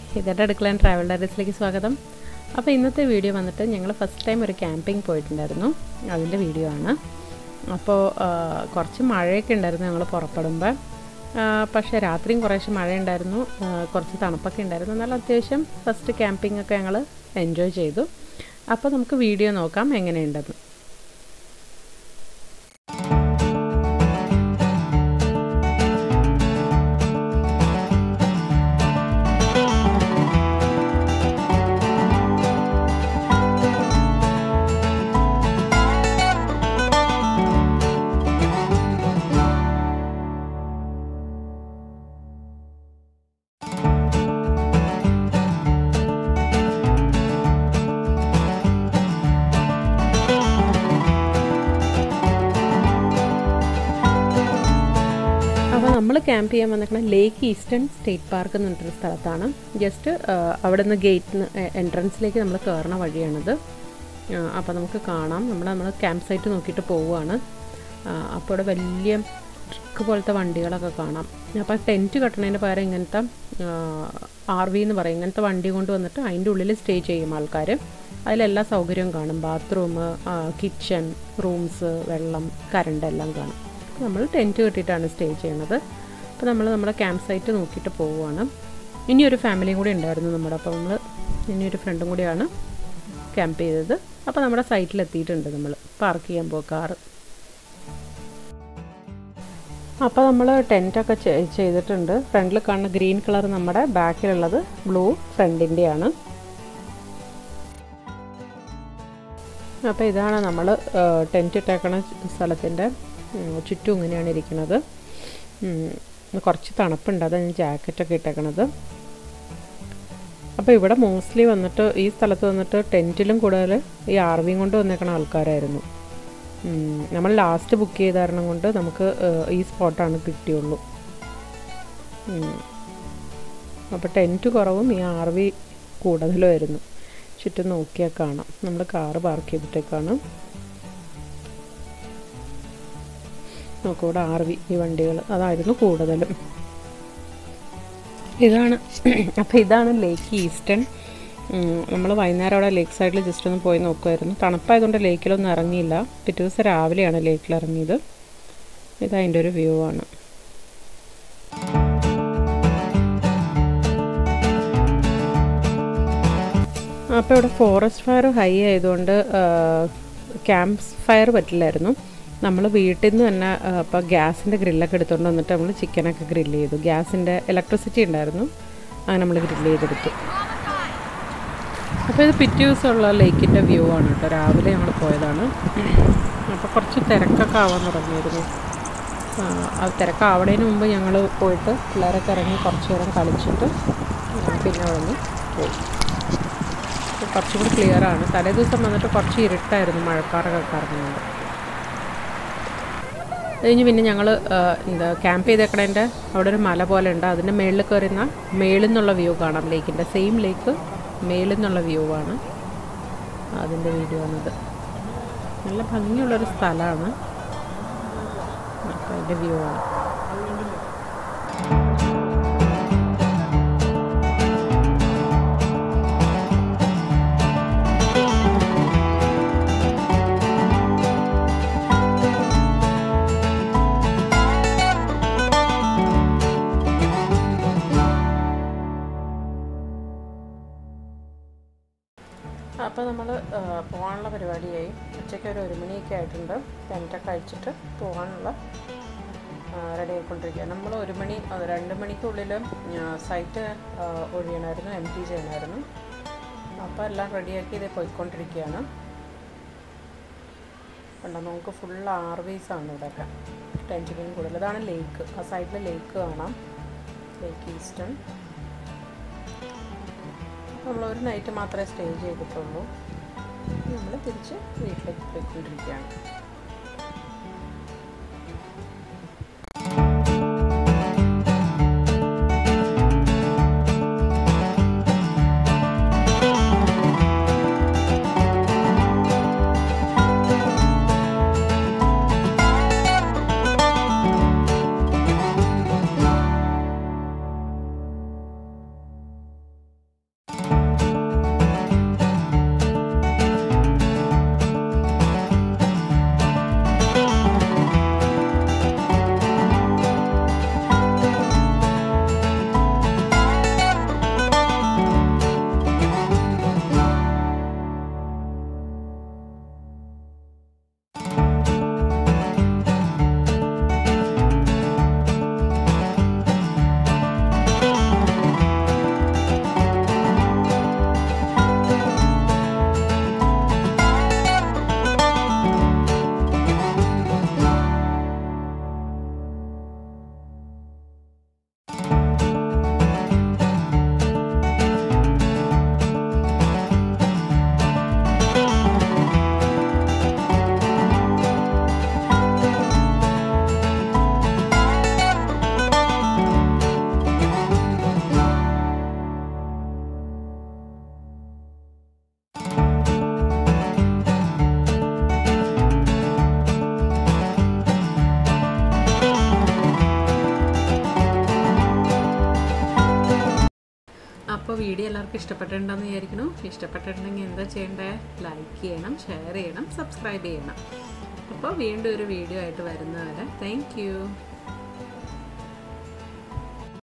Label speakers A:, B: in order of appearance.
A: ഇതയുടെ അടുക്കള and travel ഡയറീസിലേക്ക് സ്വാഗതം അപ്പോൾ ഇന്നത്തെ വീഡിയോ വന്നിട്ട് ഞങ്ങൾ ഫസ്റ്റ് ടൈം ഒരു ക്യാമ്പിംഗ് പോയിട്ടുണ്ടായിരുന്നു അതിൻ്റെ വീഡിയോ ആണ് അപ്പോൾ ആ, കുറച്ച് മഴയൊക്കെ ഉണ്ടായിരുന്നു ഞങ്ങൾ പുറപ്പെടുമ്പോൾ ആ, പക്ഷേ രാത്രിയും കുറേശ്ശെ മഴയുണ്ടായിരുന്നു ആ, കുറച്ച് തണുപ്പൊക്കെ ഉണ്ടായിരുന്നു എന്നാലും അത്യാവശ്യം ഫസ്റ്റ് ക്യാമ്പിംഗ് ഒക്കെ ഞങ്ങൾ എൻജോയ് ചെയ്തു അപ്പോൾ നമുക്ക് വീഡിയോ നോക്കാം എങ്ങനെയുണ്ടെന്ന് അപ്പോൾ നമ്മൾ ക്യാമ്പ് ചെയ്യാൻ വന്നിരിക്കുന്ന ലേക്ക് ഈസ്റ്റേൺ സ്റ്റേറ്റ് പാർക്ക് എന്ന് പറഞ്ഞിട്ടൊരു സ്ഥലത്താണ് ജസ്റ്റ് അവിടെ നിന്ന് ഗേറ്റിന് എൻട്രൻസിലേക്ക് നമ്മൾ കയറണ വഴിയാണിത് അപ്പോൾ നമുക്ക് കാണാം നമ്മൾ നമ്മൾ ക്യാമ്പ് സൈറ്റ് നോക്കിയിട്ട് പോവുകയാണ് അപ്പോൾ ഇവിടെ വലിയ ട്രക്ക് പോലത്തെ വണ്ടികളൊക്കെ കാണാം അപ്പോൾ ടെൻറ്റ് കെട്ടണതിന് പകരം ഇങ്ങനത്തെ ആർ വി എന്ന് പറയും ഇങ്ങനത്തെ വണ്ടി കൊണ്ട് വന്നിട്ട് അതിൻ്റെ ഉള്ളിൽ സ്റ്റേ ചെയ്യും ആൾക്കാർ അതിലെല്ലാ സൗകര്യവും കാണും ബാത്റൂം കിച്ചൺ റൂംസ് വെള്ളം കറണ്ട് എല്ലാം കാണും നമ്മൾ ടെൻറ്റ് കെട്ടിയിട്ടാണ് സ്റ്റേ ചെയ്യണത് അപ്പോൾ നമ്മൾ നമ്മുടെ ക്യാമ്പ് സൈറ്റ് നോക്കിയിട്ട് പോവുകയാണ് ഇനി ഒരു ഫാമിലിയും കൂടി ഉണ്ടായിരുന്നു നമ്മുടെ അപ്പോൾ നമ്മൾ ഇനി ഒരു ഫ്രണ്ടും കൂടിയാണ് ക്യാമ്പ് ചെയ്തത് അപ്പോൾ നമ്മുടെ സൈറ്റിൽ എത്തിയിട്ടുണ്ട് നമ്മൾ പാർക്ക് ചെയ്യാൻ പോകും കാറ് അപ്പോൾ നമ്മൾ ടെൻറ്റൊക്കെ ചെയ്തിട്ടുണ്ട് ഫ്രണ്ടിൽ കാണുന്ന ഗ്രീൻ കളർ നമ്മുടെ ബാക്കിലുള്ളത് ബ്ലൂ ഫ്രണ്ടിൻ്റെയാണ് അപ്പോൾ ഇതാണ് നമ്മൾ ടെൻറ്റ് ഇട്ടേക്കണ സ്ഥലത്തിൻ്റെ ചുറ്റും ഇങ്ങനെയാണ് ഇരിക്കുന്നത് കുറച്ച് തണുപ്പുണ്ട് അതാണ് ഞാൻ ജാക്കറ്റൊക്കെ ഇട്ടേക്കണത് അപ്പോൾ ഇവിടെ മോസ്റ്റ്ലി വന്നിട്ട് ഈ സ്ഥലത്ത് വന്നിട്ട് ടെൻറ്റിലും കൂടുതൽ ഈ ആർവിയും കൊണ്ട് വന്നേക്കണ ആൾക്കാരായിരുന്നു നമ്മൾ ലാസ്റ്റ് ബുക്ക് ചെയ്ത കാരണം കൊണ്ട് നമുക്ക് ഈ സ്പോട്ടാണ് കിട്ടിയുള്ളൂ അപ്പോൾ ടെൻറ്റ് കുറവും ഈ ആർ വി കൂടുതലുമായിരുന്നു ചുറ്റും നോക്കിയാൽ കാണാം നമ്മൾ കാറ് പാർക്ക് ചെയ്തിട്ടേക്കാണ് നോക്കൂ ഇവിടെ ആർ വി ഈ വണ്ടികൾ അതായിരുന്നു കൂടുതലും ഇതാണ് അപ്പോൾ ഇതാണ് ലേക്ക് ഈസ്റ്റേൺ നമ്മൾ വൈകുന്നേരം അവിടെ ലേക്ക് സൈഡിൽ ജസ്റ്റ് ഒന്ന് പോയി നോക്കുമായിരുന്നു തണുപ്പായതുകൊണ്ട് ലേക്കിലൊന്നും ഇറങ്ങിയില്ല പിറ്റേ ദിവസം രാവിലെയാണ് ലേക്കിൽ ഇറങ്ങിയത് ഇതതിൻ്റെ ഒരു വ്യൂ ആണ് അപ്പോൾ ഇവിടെ ഫോറസ്റ്റ് ഫയർ ഹൈ ആയതുകൊണ്ട് ക്യാമ്പ് ഫയർ പറ്റില്ലായിരുന്നു നമ്മൾ വീട്ടിൽ നിന്ന് തന്നെ ഇപ്പോൾ ഗ്യാസിൻ്റെ ഗ്രില്ലൊക്കെ എടുത്തുകൊണ്ട് വന്നിട്ട് നമ്മൾ ചിക്കനൊക്കെ ഗ്രില്ല് ചെയ്തു ഗ്യാസിൻ്റെ ഇലക്ട്രിസിറ്റി ഉണ്ടായിരുന്നു അങ്ങനെ നമ്മൾ ഗ്രില്ല് ചെയ്തെടുത്തു അപ്പോൾ ഇത് പിറ്റേ ദിവസമുള്ള ലേക്കിൻ്റെ വ്യൂ ആണ് കേട്ടോ രാവിലെ ഞങ്ങൾ പോയതാണ് അപ്പോൾ കുറച്ച് തിരക്കൊക്കെ ആവാൻ തുടങ്ങിയിരുന്നു അത് തിരക്കാവണതിന് മുമ്പ് ഞങ്ങൾ പോയിട്ട് പിള്ളേരൊക്കെ ഇറങ്ങി കുറച്ച് നേരം കളിച്ചിട്ട് പിന്നെ അവിടെ നിന്ന് പോയി കുറച്ചും കൂടി ക്ലിയർ ആണ് തലേ ദിവസം വന്നിട്ട് കുറച്ച് ഇരുട്ടായിരുന്നു മഴക്കാറൊക്കെ കറങ്ങുന്നത് കഴിഞ്ഞ് പിന്നെ ഞങ്ങൾ എന്താ ക്യാമ്പ് ചെയ്തേക്കണതിൻ്റെ അവിടെ ഒരു മല പോലെ ഉണ്ട് അതിൻ്റെ മേളിൽ കയറുന്ന മേളിൽ നിന്നുള്ള വ്യൂ കാണാം ലേക്കിൻ്റെ സെയിം ലേക്ക് മേളിൽ നിന്നുള്ള വ്യൂ ആണ് അതിൻ്റെ വീഡിയോ ആണത് നല്ല ഭംഗിയുള്ളൊരു സ്ഥലമാണ് അപ്പോൾ അതിൻ്റെ വ്യൂ ആണ് അപ്പോൾ നമ്മൾ പോകാനുള്ള പരിപാടിയായി ഉച്ചയ്ക്ക് ഒരു ഒരു മണിയൊക്കെ ആയിട്ടുണ്ട് ടെൻറ്റൊക്കെ അഴിച്ചിട്ട് പോകാനുള്ള റെഡി ആയിക്കൊണ്ടിരിക്കുക നമ്മൾ ഒരു മണി രണ്ട് മണിക്കുള്ളിൽ സൈറ്റ് ഒഴിയണമായിരുന്നു എം ടി ചെയ്യണമായിരുന്നു അപ്പോൾ എല്ലാം റെഡിയാക്കി ഇത് പോയിക്കൊണ്ടിരിക്കുകയാണ് കണ്ടോ നമുക്ക് ഫുൾ ആർ വീസ് ആണ് ഇവിടെയൊക്കെ ടെൻറ്റിനും കൂടുതൽ ഇതാണ് ലേക്ക് ആ സൈഡിൽ ലേക്ക് കാണാം ലേക്ക് ഈസ്റ്റേൺ നമ്മൾ ഒരു നൈറ്റ് മാത്രമേ സ്റ്റേ ചെയ്തിട്ടുള്ളൂ നമ്മൾ തിരിച്ച് വീട്ടിലേക്ക് പോയിക്കൊണ്ടിരിക്കുകയാണ് അപ്പോൾ വീഡിയോ എല്ലാവർക്കും ഇഷ്ടപ്പെട്ടിട്ടുണ്ടെന്ന് വിചാരിക്കുന്നു ഇഷ്ടപ്പെട്ടിട്ടുണ്ടെങ്കിൽ എന്താ ചെയ്യേണ്ടത് ലൈക്ക് ചെയ്യണം ഷെയർ ചെയ്യണം സബ്സ്ക്രൈബ് ചെയ്യണം അപ്പോൾ വീണ്ടും ഒരു വീഡിയോ ആയിട്ട് വരുന്നവരെ താങ്ക്